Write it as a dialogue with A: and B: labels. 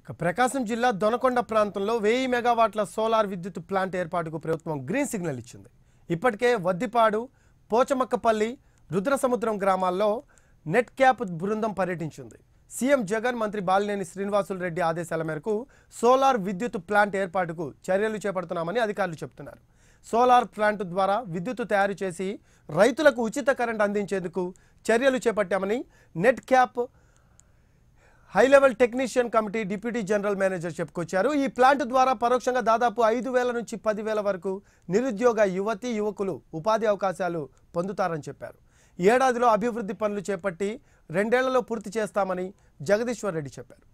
A: ఇక ప్రకాశం జిల్లా దొనకొండ ప్రాంతంలో వెయ్యి మెగావాట్ల సోలార్ విద్యుత్ ప్లాంట్ ఏర్పాటుకు ప్రభుత్వం గ్రీన్ సిగ్నల్ ఇచ్చింది ఇప్పటికే వద్దిపాడు పోచమక్కపల్లి రుద్రసముద్రం గ్రామాల్లో నెట్ క్యాప్ బృందం పర్యటించింది సీఎం జగన్ మంత్రి బాలినేని శ్రీనివాసులు రెడ్డి ఆదేశాల మేరకు సోలార్ విద్యుత్ ప్లాంట్ ఏర్పాటుకు చర్యలు చేపడుతున్నామని అధికారులు చెబుతున్నారు సోలార్ ప్లాంట్ ద్వారా విద్యుత్ తయారు చేసి రైతులకు ఉచిత కరెంట్ అందించేందుకు చర్యలు చేపట్టామని net cap high level technician committee deputy general manager చెప్పుకొచ్చారు ఈ ప్లాంట్ ద్వారా పరోక్షంగా దాదాపు ఐదు వేల నుంచి పదివేల వరకు నిరుద్యోగ యువతి యువకులు ఉపాధి అవకాశాలు పొందుతారని చెప్పారు ఏడాదిలో అభివృద్ధి పనులు చేపట్టి రెండేళ్లలో పూర్తి చేస్తామని జగదీశ్వర్ రెడ్డి చెప్పారు